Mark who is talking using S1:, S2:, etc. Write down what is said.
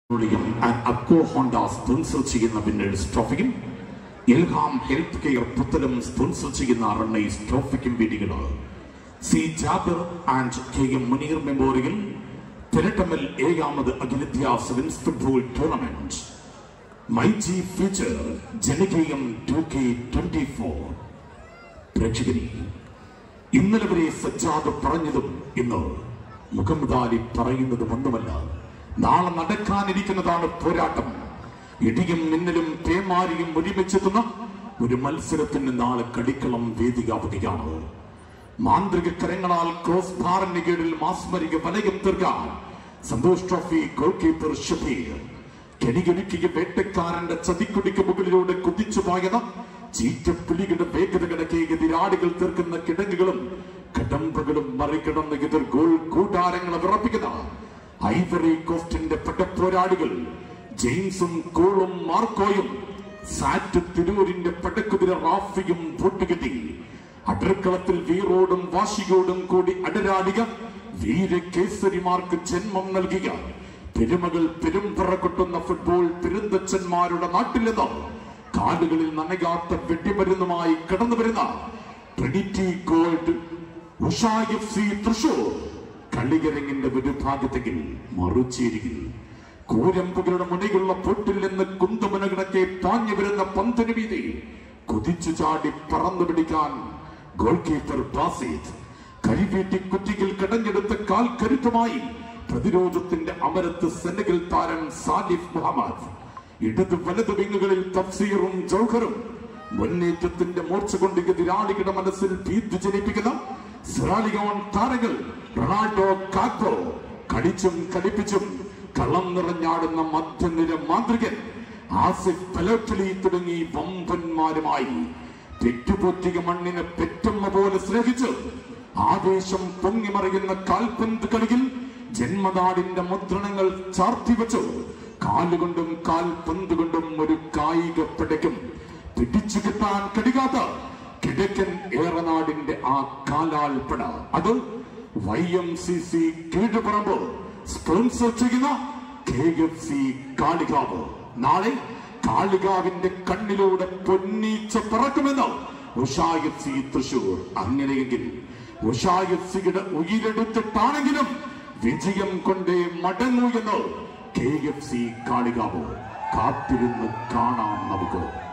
S1: ും അക്കോ Honda sponsor ചെയ്യുന്ന വിന്നേഴ്സ് ട്രോഫിക്കും Elham health care Puthalam sponsor ചെയ്യുന്ന റണ്ണേഴ്സ് ട്രോഫിക്കും വേദികള് C Jabir and K M Muneer memorial Thirattammal ഏഴാമത് അഖിലേന്ത്യാ sevens football tournament my G future ജനകീയം ടു കെ ട്വന്റി ഫോർ പ്രേക്ഷകരെ ഇന്നലെ വരെ സജ്ജാദ് പറഞ്ഞതും ഇന്ന് മുഹമ്മദ് അലി പറയുന്നതും ഒന്നുമല്ല നാളെ നടക്കാനിരിക്കുന്നതാണ് പോരാട്ടം ഇടിയും മിന്നലും തേമാരിയും ഒരുമിച്ചെത്തുന്ന ഒരു മത്സരത്തിന് നാളെ കളിക്കളം വേദികാവുകയാണ് മാന്ത്രിക കരങ്ങളാൽ ക്രോസ് ബാറിന് കീഴിൽ മാസ്മരിക വലയം തീർക്കാൻ Santosh trophy goalkeeper Shabeer കെണിയൊരുക്കിയ വേട്ടക്കാരന്റെ ചതിക്കുടിക്ക് മുകളിലൂടെ കുതിച്ചു പോയത് ചീറ്റപ്പുലികളുടെ വേഗത കിടക്കെ എതിരാളികൾ തീർക്കുന്ന കിടങ്ങുകളും കടമ്പകളും മറികടന്ന് എതിർ ഗോൾ കൂടാരങ്ങളെ വിറപ്പിക്കുന്ന ഐവറി കോസ്റ്റിന്റെ പടപ്പോരാളികൾ ജെയിംസും കോളും മാർക്കോയും സാറ്റ് തിരൂരിന്റെ പടക്കുതിര റാഫിയും പൂട്ടുകെട്ടി അടർക്കളത്തിൽ വീറോടും വാശിയോടും കൂടി അടരാളിക വീരകേസരിമാർക്ക് ജന്മം നൽകിയ പെരുമകൾ പെരുമ്പറ കൊട്ടുന്ന ഫുട്ബോൾ പെരുന്തച്ഛന്മാരുടെ നാട്ടിൽ നിന്ന് കാലുകളിൽ നനകാത്ത വെടിമരുന്നുമായി കടന്നു വരുന്ന Trinity Gold Usha F C Thrissur കളികരങ്ങിന്റെ ഒരു ഭാഗത്തെങ്കിൽ മറുചേരിയിൽ കൂരമ്പുകളുടെ മുനികളുള്ള പൊട്ടിൽ നിന്ന് കുന്തമന കിടക്കെ പാഞ്ഞു വരുന്ന പന്തിന് വീതി കുതിച്ചു ചാടി പറന്നു പിടിക്കാൻ ഗോൾ കീപ്പർ ബാസിദ് കരിവീട്ടി കുറ്റികൾ കടഞ്ഞെടുത്ത കാൽ കരുത്തുമായി പ്രതിരോധത്തിന്റെ അമരത്ത് സെനഗൽ താരം സാലിഫ് മുഹമ്മദ് ഇടത് വലത് വിങ്ങുകളിൽ തഫ്സീറും ജൗഹറും മുന്നേറ്റത്തിന്റെ മൂർച്ച കൊണ്ട് എതിരാളികളുടെ മനസ്സിൽ ഭീതി ജനിപ്പിക്കുന്ന സിറാലിയോൺ താരങ്ങൾ റൊണാൾഡോ കാക്കോ കളിച്ചും കളിപ്പിച്ചും കളം നിറഞ്ഞാടുന്ന മധ്യനിര മാന്ത്രികൻ ആസിഫ് പലോട്ടലി തുടങ്ങി വമ്പന്മാരുമായി പെറ്റുപൊറ്റിയ മണ്ണിനെ പെറ്റമ്മ പോലെ സ്നേഹിച്ച് ആവേശം പൊങ്ങിമറിയുന്ന കാൽപന്ത് കളിയിൽ ജന്മനാടിന്റെ മുദ്രണങ്ങൾ ചാർത്തിവെച്ചു കാലുകൊണ്ടും കാൽപന്ത് കൊണ്ടും ഒരു കായിക പിടയ്ക്കും പിടിച്ചു കിട്ടാൻ കഴിയാത്ത കിഴക്കൻ ഏറനാടിന്റെ ആ കാലാൽപ്പട അത് Y M C C Kizhuparamba sponsor ചെയ്യുന്ന കെ എഫ് സി കാളികാവ് നാളെ കാളികാവിന്റെ കണ്ണിലൂടെ പൊന്നീച്ച പറക്കുമെന്ന് ഉഷാ എഫ് സി തൃശൂർ അങ്ങനെയെങ്കിൽ ഉഷാ എഫ് സിയുടെ ഉയരെടുത്തിട്ടാണെങ്കിലും വിജയം കൊണ്ടേ മടങ്ങൂ എന്ന് കെ എഫ് സി കാളികാവ് കാത്തിരുന്ന് കാണാം നമുക്ക്